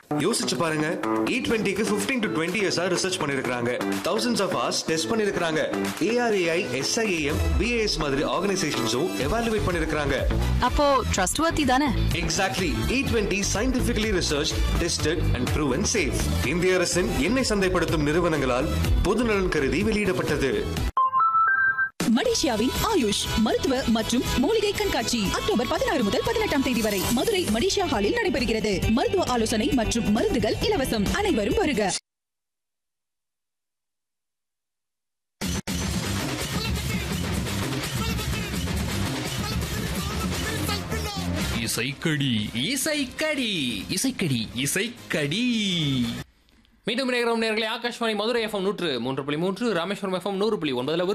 யோசிச்சு பாருங்க இ டுவெண்ட்டிக்கு பிப்டீன் டு டுவெண்ட்டி இயர்ஸா ரிசர்ச் பண்ணிருக்காங்க தௌசண்ட்ஸ் ஆஃப் ஹவர்ஸ் டெஸ்ட் பண்ணிருக்காங்க ஏஆர்ஏஐ எஸ்ஐஏஎம் பிஏஎஸ் மாதிரி ஆர்கனைசேஷன்ஸும் எவாலுவேட் பண்ணிருக்காங்க அப்போ ட்ரஸ்ட் வர்த்தி தானே exactly E twenty scientifically research tested and proven safe இந்திய அரசின் எண்ணெய் சந்தைப்படுத்தும் நிறுவனங்களால் பொதுநலன் கருதி வெளியிடப்பட்டது மலேசியாவின் ஆயுஷ் மருத்துவ மற்றும் மூலிகை கண்காட்சி அக்டோபர் பதினாறு முதல் பதினெட்டாம் தேதி வரை மதுரை மலேசியா ஹாலில் நடைபெறுகிறது மருத்துவ ஆலோசனை மற்றும் மருந்துகள் இலவசம் அனைவரும் வருக இசைக்கடி இசைக்கடி இசைக்கடி இசைக்கடி மீண்டும் நேரம் நேர்களை ஆகாஷ்வாணி மதுரை எஃப்எம் நூற்று மூன்று புள்ளி மூன்று ராமேஸ்வரம் எஃப்எம் நூறு புள்ளி ஒன்பதுல